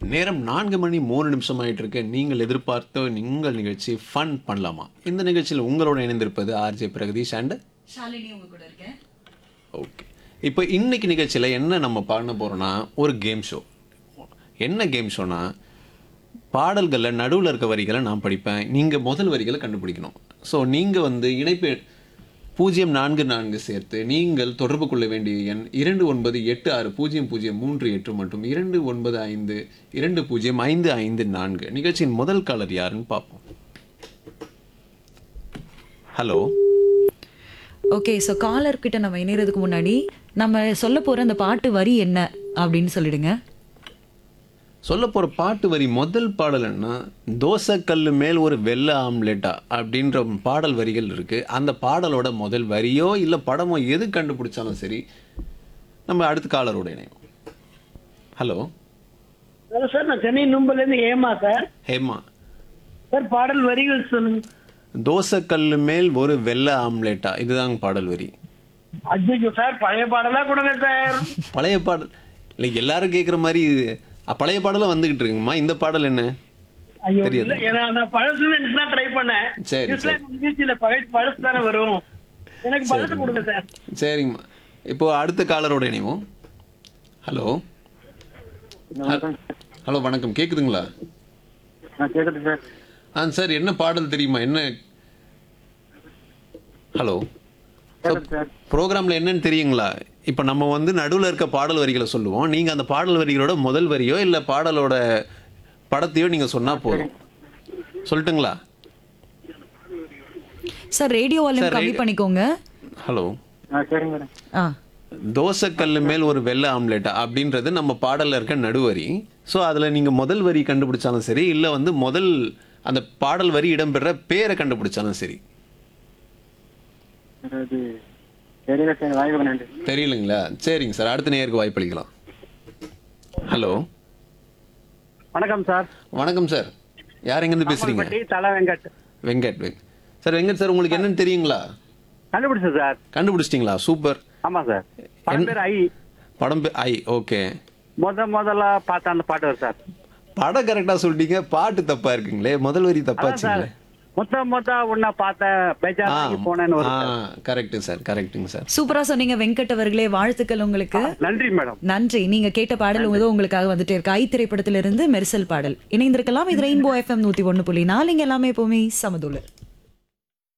நேரம் நான்கு மணி மூணு நிமிஷம் ஆயிட்டு இருக்கு நீங்கள் எதிர்பார்த்த நீங்கள் நிகழ்ச்சி ஃபன் பண்ணலாமா இந்த நிகழ்ச்சியில் உங்களோட இணைந்திருப்பது ஆர்ஜே பிரகதீஷ் அண்ட் ஷாலினி உங்க கூட இருக்கேன் ஓகே இப்போ இன்னைக்கு நிகழ்ச்சியில் என்ன நம்ம பண்ண போகிறோம்னா ஒரு கேம் ஷோ என்ன கேம் ஷோனா பாடல்களில் நடுவில் இருக்க வரிகளை நான் படிப்பேன் நீங்கள் முதல் வரிகளை கண்டுபிடிக்கணும் ஸோ நீங்கள் வந்து இணைப்பு பூஜ்ஜியம் நான்கு நான்கு சேர்த்து நீங்கள் தொடர்பு கொள்ள வேண்டிய எண் இரண்டு ஒன்பது எட்டு ஆறு பூஜ்ஜியம் பூஜ்ஜியம் மூன்று எட்டு மற்றும் இரண்டு ஒன்பது ஐந்து இரண்டு பூஜ்ஜியம் ஐந்து ஐந்து நான்கு நிகழ்ச்சியின் முதல் காலர் யாருன்னு பார்ப்போம் ஹலோ ஓகே ஸோ காலர் கிட்ட நம்ம இணையறதுக்கு முன்னாடி நம்ம சொல்ல போற அந்த பாட்டு வரி என்ன அப்படின்னு சொல்லிடுங்க சொல்ல போகிற பாட்டு வரி முதல் பாடல் என்ன தோசைக்கல்லு மேல் ஒரு வெள்ளை ஆம்லெட்டா அப்படின்ற பாடல் வரிகள் இருக்குது அந்த பாடலோட முதல் வரியோ இல்லை படமோ எது கண்டுபிடிச்சாலும் சரி நம்ம அடுத்த காலரோட இணைவோம் ஹலோ ஹலோ சார் நான் சென்னை நும்பர்லேருந்து ஏமா சார் ஹேமா சார் பாடல் வரிகள் சொல்லுங்க தோசைக்கல்லு மேல் ஒரு வெள்ளை ஆம்லெட்டா இதுதாங்க பாடல் வரி அஜய்யோ சார் பழைய பாடலா கொடுங்க சார் பழைய பாடல் இல்லை எல்லாரும் கேட்குற மாதிரி அ, பழைய பாடலும் வந்துகிட்டு இருக்குங்கம்மா இந்த பாடல் என்ன ஐயோ தெரியாது. இல்ல ஏன்னா நான் பழசு தான் ட்ரை பண்ணேன் சரி, இஸ்லாம் நிகழ்ச்சியில பழைய பழசு தானே வரும் எனக்கு பழசு கொடுங்க சார் சரிங்கம்மா இப்போ அடுத்த காலரோட இணைவோம் ஹலோ ஹலோ வணக்கம் கேக்குதுங்களா நான் கேக்குது சார் ஆ சார் என்ன பாடல் தெரியுமா என்ன ஹலோ கேக்குது சார் ப்ரோக்ராமில் என்னன்னு தெரியுங்களா இப்போ நம்ம வந்து நடுவில் இருக்க பாடல் வரிகளை சொல்லுவோம் நீங்கள் அந்த பாடல் வரிகளோட முதல் வரியோ இல்லை பாடலோட படத்தையோ நீங்கள் சொன்னால் போதும் சொல்லட்டுங்களா சார் ரேடியோ வால்யூம் Sir, கம்மி radio- பண்ணிக்கோங்க ஹலோ ஆ சரிங்க மேடம் ஆ தோசைக்கல்லு மேல் ஒரு வெள்ளை ஆம்லெட்டா அப்படின்றது நம்ம பாடலில் இருக்க நடுவரி ஸோ அதில் நீங்கள் முதல் வரி கண்டுபிடிச்சாலும் சரி இல்லை வந்து முதல் அந்த பாடல் வரி இடம்பெற பேரை கண்டுபிடிச்சாலும் சரி அது தெரியல சார் வாய்ப்பு நன்றி தெரியலங்களா சரிங்க சார் அடுத்த நேருக்கு வாய்ப்பளிக்கலாம் ஹலோ வணக்கம் சார் வணக்கம் சார் யார் எங்கேருந்து பேசுறீங்க பட்டி தலை வெங்கட் வெங்கட் வெங் சார் வெங்கட் சார் உங்களுக்கு என்னன்னு தெரியுங்களா கண்டுபிடிச்சேன் சார் கண்டுபிடிச்சிட்டிங்களா சூப்பர் ஆமா சார் படம் பேர் ஐ படம் பே- ஐ ஓகே முத முதல்ல பார்த்த அந்த பாட்டு வரும் சார் படம் கரெக்டாக சொல்லிட்டீங்க பாட்டு தப்பா இருக்குங்களே முதல் வரி அதான் சார் தப்பாச்சுங்களே மொத்த மொத்த உன்னை பார்த்த ஆ பேஜாராகி போனேன்னு ஆ வரும் சார். கரெக்ட்டுங்க சார் கரெக்ட்டுங்க சார் சூப்பரா சொன்னீங்க வெங்கட் அவர்களே வாழ்த்துக்கள் உங்களுக்கு நன்றி மேடம் நன்றி நீங்க கேட்ட பாடல் உங்க உங்களுக்காக வந்துட்டே இருக்கு ஐ திரைப்படத்திலிருந்து மெர்சல் பாடல் இணைந்திருக்கலாம் இது ரெயின்போ எஃப்எம் நூத்தி ஒண்ணு புள்ளி நாலு இங்க எல்லாமே எப்பவுமே சமதுல